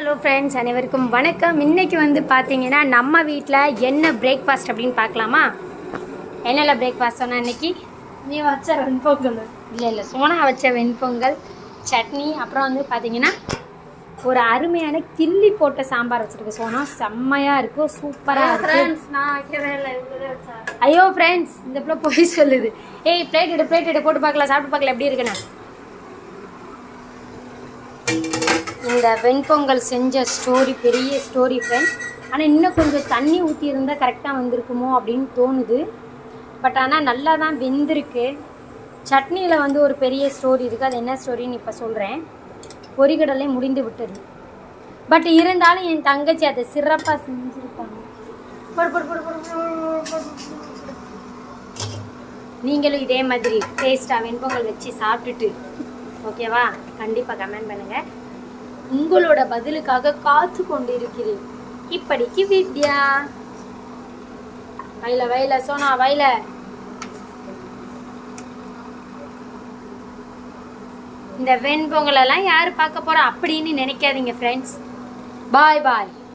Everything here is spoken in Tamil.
ஹலோ ஃப்ரெண்ட்ஸ் அனைவருக்கும் வணக்கம் இன்னைக்கு வந்து பார்த்தீங்கன்னா நம்ம வீட்டில் என்ன பிரேக்ஃபாஸ்ட் அப்படின்னு பார்க்கலாமா என்னென்ன பிரேக்ஃபாஸ்ட் சொன்ன இன்னைக்கு நீ வச்ச வெண்பொங்கல் இல்லை இல்லை சோனா வச்ச வெண்பொங்கல் சட்னி அப்புறம் வந்து பார்த்தீங்கன்னா ஒரு அருமையான கிள்ளி போட்ட சாம்பார் வச்சுருக்கு சோனா செம்மையாக இருக்கும் சூப்பராக இருக்கு ஃப்ரெண்ட்ஸ் நான் வைக்கவே இல்லை இவ்வளோ வச்சா ஐயோ ஃப்ரெண்ட்ஸ் இந்த பிள்ளை போய் சொல்லுது ஏய் பிளேட் எடு பிளேட் எடு போட்டு பார்க்கலாம் சாப்பிட்டு பார்க்கலாம் எப்படி இருக்குன்னு இந்த வெண்பொங்கல் செஞ்ச ஸ்டோரி பெரிய ஸ்டோரி ஃப்ரெண்ட்ஸ் ஆனால் இன்னும் கொஞ்சம் தண்ணி ஊற்றி இருந்தால் கரெக்டாக வந்திருக்குமோ அப்படின்னு தோணுது பட் ஆனால் நல்லா தான் வெந்திருக்கு சட்னியில் வந்து ஒரு பெரிய ஸ்டோரி இருக்குது அது என்ன ஸ்டோரின்னு இப்போ சொல்கிறேன் பொரிகடலை முடிந்து விட்டது பட் இருந்தாலும் என் தங்கச்சி அதை சிறப்பாக செஞ்சுருக்காங்க போடு, போடு, போடு, போடு, போடு, போடு, போடு. நீங்களும் இதே மாதிரி டேஸ்ட்டாக வெண்பொங்கல் வச்சு சாப்பிட்டுட்டு ஓகேவா கண்டிப்பாக கமெண்ட் பண்ணுங்க உங்களோட பதிலுக்காக காத்து கொண்டு இருக்கிறேன் இப்படிக்கு வித்யா வயல வயல சோனா வயல இந்த வெண்பொங்கல் எல்லாம் யார் பார்க்க போறா அப்படின்னு நினைக்காதீங்க ஃப்ரெண்ட்ஸ் பாய் பாய்